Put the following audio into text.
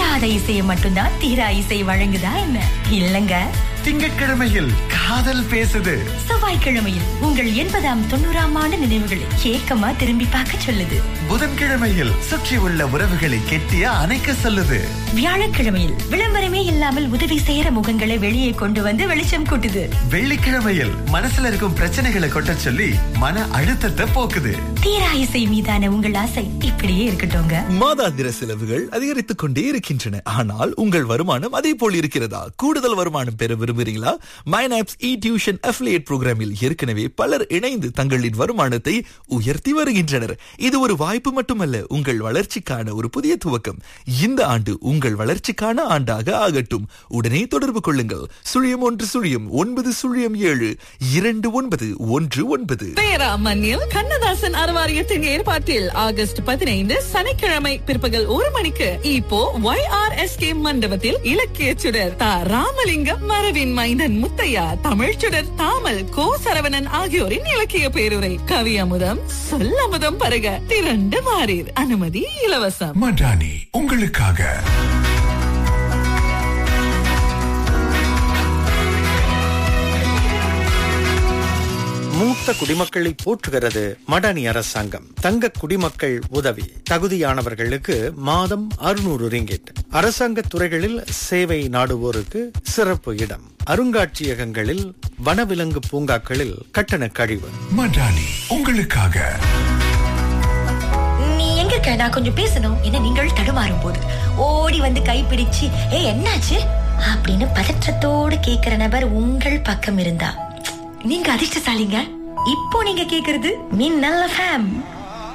தீராத இசையை மட்டும்தான் தீரா இசை வழங்குதா என்ன இல்லங்க திங்கட்கிழமையில் காதல் பேசுது செவ்வாய்க்கிழமையில் உங்கள் எண்பதாம் தொண்ணூறாம் ஆண்டு நினைவுகளை ஏக்கமா திரும்பி பார்க்க சொல்லுது புதன்கிழமையில் சுற்றி உள்ள உறவுகளை கெட்டிய அணைக்க சொல்லுது வியாழக்கிழமையில் விளம்பரமே இல்லாமல் உதவி செய்யற முகங்களை வெளியே கொண்டு வந்து வெளிச்சம் கூட்டுது வெள்ளிக்கிழமையில் மனசுல இருக்கும் பிரச்சனைகளை கொட்ட சொல்லி மன அழுத்தத்தை போக்குது தீரா இசை மீதான உங்கள் ஆசை இப்படியே இருக்கட்டும்ங்க மாதாந்திர செலவுகள் அதிகரித்துக் கொண்டே இருக்கின்றன ஆனால் உங்கள் வருமானம் அதே போல் இருக்கிறதா கூடுதல் வருமானம் பெற விரும்புகிறீங்களா மைனாப்ஸ் இ டியூஷன் அஃபிலியேட் புரோகிராமில் ஏற்கனவே பலர் இணைந்து தங்களின் வருமானத்தை உயர்த்தி வருகின்றனர் இது ஒரு வாய்ப்பு மட்டுமல்ல உங்கள் வளர்ச்சிக்கான ஒரு புதிய துவக்கம் இந்த ஆண்டு உங்கள் வளர்ச்சிக்கான ஆண்டாக ஆகட்டும் உடனே தொடர்பு கொள்ளுங்கள் சுழியம் ஒன்று சுழியம் ஒன்பது சுழியம் ஏழு இரண்டு ஒன்பது ஒன்று ஒன்பது பேரா மண்ணில் கண்ணதாசன் அறவாரியத்தின் ஏற்பாட்டில் ஆகஸ்ட் பதினைந்து சனிக்கிழமை பிற்பகல் ஒரு மணிக்கு இப்போ ஒய் ஆர் எஸ் கே மண்டபத்தில் இலக்கிய சுடர் தா ராமலிங்கம் மரவின் மைந்தன் முத்தையா தமிழ் சுடர் தாமல் கோ சரவணன் ஆகியோரின் இலக்கிய பேருரை கவி அமுதம் சொல்லமுதம் பருக திரண்டு வாரீர் அனுமதி இலவசம் மடானி உங்களுக்காக மூத்த குடிமக்களை போற்றுகிறது மடானி அரசாங்கம் தங்க குடிமக்கள் உதவி தகுதியானவர்களுக்கு மாதம் அறுநூறு ரிங்கிட் அரசாங்க துறைகளில் சேவை நாடுவோருக்கு சிறப்பு இடம் அருங்காட்சியகங்களில் வனவிலங்கு பூங்காக்களில் கட்டண கழிவு மடானி உங்களுக்காக நீ எங்க இருக்க நான் கொஞ்சம் பேசணும் என நீங்கள் தடுமாறும் போது ஓடி வந்து கைப்பிடிச்சு ஏ என்னாச்சு அப்படின்னு பதற்றத்தோடு கேக்குற நபர் உங்கள் பக்கம் இருந்தா நீங்க அதிர்ஷ்டசாலிங்க இப்போ நீங்க கேக்குறது மின்னல்ல ஃபேம்